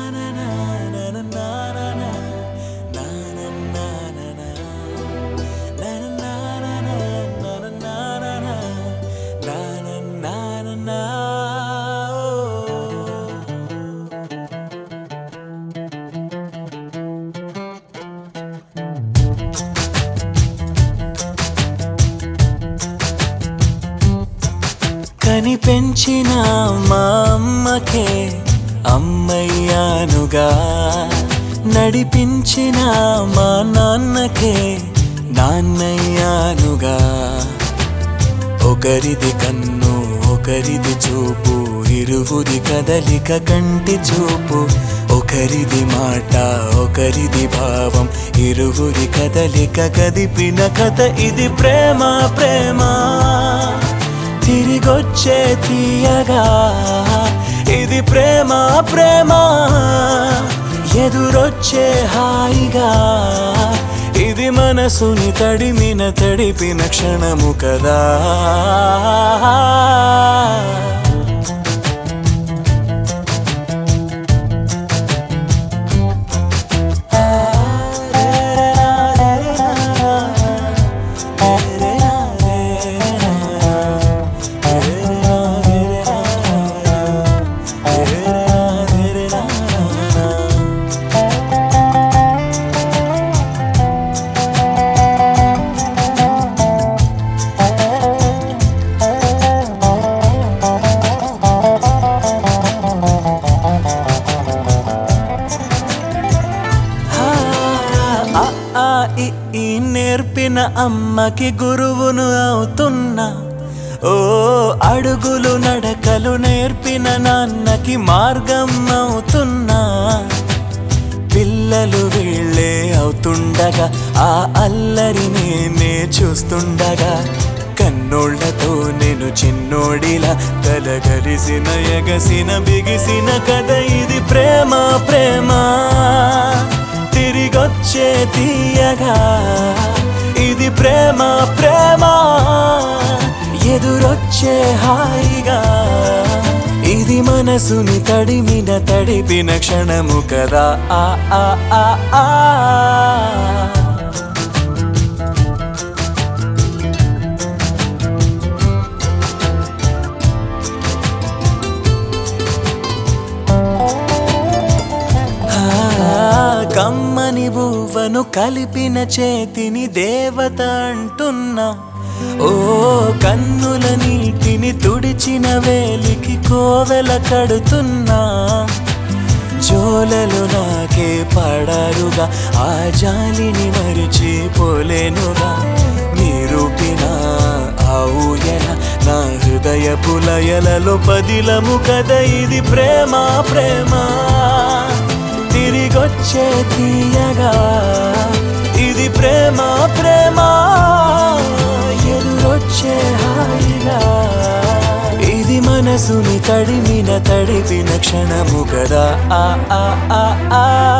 కని పెంచిన మా అమ్మకే అమ్మయ్యానుగా నడిపించిన మా నాన్నకే నాన్నయ్యానుగా ఒకరిది కన్ను ఒకరిది చూపు ఇరువురి కదలిక కంటి చూపు ఒకరిది మాట ఒకరిది భావం ఇరువురి కదలిక కదిపిన కథ ఇది ప్రేమ ప్రేమ తిరిగొచ్చే తీయగా ఇది ప్రేమ ప్రేమ ఎదురొచ్చే హాయిగా ఇది మనసుని తడిమిన తడిపిన క్షణము కదా ఆ, ఆ, ఈ, ఈ నేర్పిన అమ్మకి గురువును అవుతున్నా ఓ అడుగులు నడకలు నేర్పిన నాన్నకి మార్గం అవుతున్నా పిల్లలు వీళ్ళే అవుతుండగా ఆ అల్లరి నేనే చూస్తుండగా కన్నోళ్లతో నేను చిన్నోడిలా కలగలిసిన ఎగసిన బిగిసిన కథ ఇది ప్రేమ ప్రేమ తిరిగొచ్చే తీయగా ఇది ప్రేమ ప్రేమ ఎదురొచ్చే హాయిగా ఇది మనసుని తడిమిన తడిపిన క్షణము కదా ఆ ఆ ఆ ఆ ఆ, కమ్మని బువ్వను కలిపిన చేతిని దేవత అంటున్నా ఓ కన్నుల నీటిని తుడిచిన వేలికి కోవెల కడుతున్నా జోలలు నాకే పడారుగా ఆ జాలిని మరిచిపోలేనుగా మీరుపిన ఆ ఊయల నా హృదయ పులయలలో పదిలము కథ ఇది ప్రేమ ప్రేమ తిరిగొచ్చే తీయగా ఇది ప్రేమ ప్రేమ ఎదురొచ్చే హాయిగా ఇది మనసుని తడిమిన తడిపిన క్షణము కదా ఆ ఆ ఆ ఆ